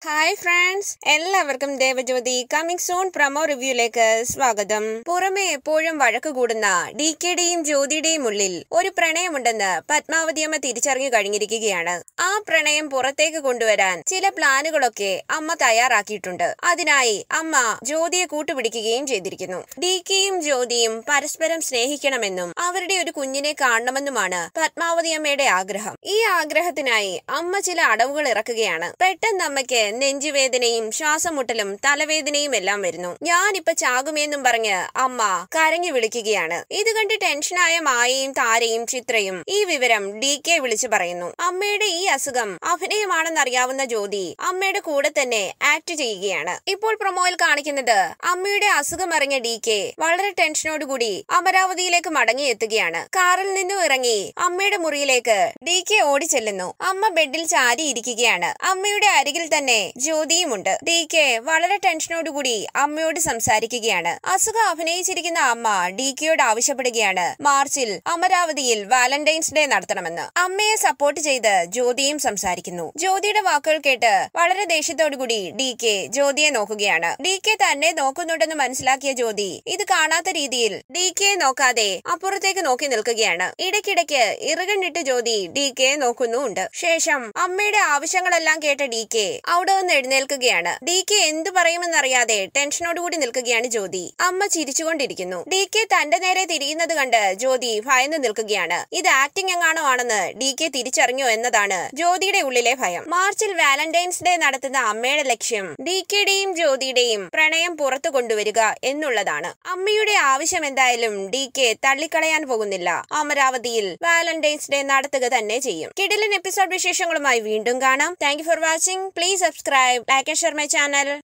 hi friends എല്ലാവർക്കും Devajyothi coming soon promo റിവ്യൂലേക്ക് സ്വാഗതം പുറമെ എപ്പോഴും വഴക്ക് കൂടുന്ന ഡി കെയുടെയും ജ്യോതിയുടെയും ഉള്ളിൽ ഒരു പ്രണയമുണ്ടെന്ന് പത്മാവതിയമ്മ തിരിച്ചറിഞ്ഞു കഴിഞ്ഞിരിക്കുകയാണ് ആ പ്രണയം പുറത്തേക്ക് കൊണ്ടുവരാൻ ചില പ്ലാനുകളൊക്കെ അമ്മ തയ്യാറാക്കിയിട്ടുണ്ട് അതിനായി അമ്മ ജ്യോതിയെ കൂട്ടുപിടിക്കുകയും ചെയ്തിരിക്കുന്നു ഡി കെയും ജ്യോതിയും പരസ്പരം സ്നേഹിക്കണമെന്നും അവരുടെ ഒരു കുഞ്ഞിനെ കാണണമെന്നുമാണ് പത്മാവതിയമ്മയുടെ ആഗ്രഹം ഈ ആഗ്രഹത്തിനായി അമ്മ ചില അടവുകൾ ഇറക്കുകയാണ് പെട്ടെന്ന് അമ്മയ്ക്ക് നെഞ്ചുവേദനയും ശ്വാസമുട്ടലും തലവേദനയും എല്ലാം വരുന്നു ഞാനിപ്പോ ചാകുമെന്നും പറഞ്ഞ് അമ്മ കരഞ്ഞു വിളിക്കുകയാണ് ഇത് കണ്ട് ടെൻഷനായ മായയും താരയും ചിത്രയും ഈ വിവരം ഡി കെ വിളിച്ചു പറയുന്നു അമ്മയുടെ ഈ അസുഖം അഭിനയമാണെന്നറിയാവുന്ന ജ്യോതി അമ്മയുടെ കൂടെ തന്നെ ആക്ട് ചെയ്യുകയാണ് ഇപ്പോൾ പ്രൊമോയിൽ കാണിക്കുന്നത് അമ്മയുടെ അസുഖം അറിഞ്ഞ ഡി കെ വളരെ ടെൻഷനോടുകൂടി അമരാവതിയിലേക്ക് മടങ്ങിയെത്തുകയാണ് കാറിൽ നിന്നും ഇറങ്ങി അമ്മയുടെ മുറിയിലേക്ക് ഡി കെ ഓടിച്ചെല്ലുന്നു അമ്മ ബെഡിൽ ചാരിയിരിക്കുകയാണ് അമ്മയുടെ അരികിൽ തന്നെ ജ്യോതിയുമുണ്ട് ഡി കെ വളരെ ടെൻഷനോടുകൂടി അമ്മയോട് സംസാരിക്കുകയാണ് അസുഖം അഭിനയിച്ചിരിക്കുന്ന അമ്മ ഡി കെയോട് ആവശ്യപ്പെടുകയാണ് മാർച്ചിൽ അമരാവതിയിൽ വാലന്റൈൻസ് ഡേ നടത്തണമെന്ന് അമ്മയെ സപ്പോർട്ട് ചെയ്ത് ജ്യോതിയും സംസാരിക്കുന്നു ജ്യോതിയുടെ വാക്കുകൾ കേട്ട് വളരെ ദേഷ്യത്തോടുകൂടി ഡി കെ ജ്യോതിയെ നോക്കുകയാണ് ഡി കെ തന്നെ നോക്കുന്നുണ്ടെന്ന് മനസ്സിലാക്കിയ ജ്യോതി ഇത് കാണാത്ത രീതിയിൽ ഡി കെ നോക്കാതെ അപ്പുറത്തേക്ക് നോക്കി നിൽക്കുകയാണ് ഇടയ്ക്കിടയ്ക്ക് ഇറുകണ്ടിട്ട് ജ്യോതി ഡി കെ നോക്കുന്നുമുണ്ട് ശേഷം അമ്മയുടെ ആവശ്യങ്ങളെല്ലാം കേട്ട ഡി കെ അവിടെ നിന്ന് എഴുന്നേൽക്കുകയാണ് ഡി കെ എന്തു പറയുമെന്നറിയാതെ ടെൻഷനോടുകൂടി നിൽക്കുകയാണ് ജ്യോതി അമ്മ ചിരിച്ചുകൊണ്ടിരിക്കുന്നു ഡി കെ തന്റെ നേരെ തിരിയുന്നത് കണ്ട് ജ്യോതി ഭയന്ന് നിൽക്കുകയാണ് ഇത് ആക്ടിംഗ് എങ്ങാണോ ആണെന്ന് ഡി കെ തിരിച്ചറിഞ്ഞു എന്നതാണ് ജ്യോതിയുടെ ഉള്ളിലെ ഭയം മാർച്ചിൽ വാലന്റൈൻസ് ഡേ നടത്തുന്ന അമ്മയുടെ ലക്ഷ്യം ഡി കെയുടെയും ജ്യോതിയുടെയും പ്രണയം പുറത്തു കൊണ്ടുവരിക എന്നുള്ളതാണ് അമ്മയുടെ ആവശ്യം എന്തായാലും ഡി കെ തള്ളിക്കളയാൻ പോകുന്നില്ല അമരാവതിയിൽ വാലന്റൈൻസ് ഡേ നടത്തുക തന്നെ ചെയ്യും കിടിലൻ എപ്പിസോഡ് വിശേഷങ്ങളുമായി വീണ്ടും കാണാം thank for watching please subscribe like and share my channel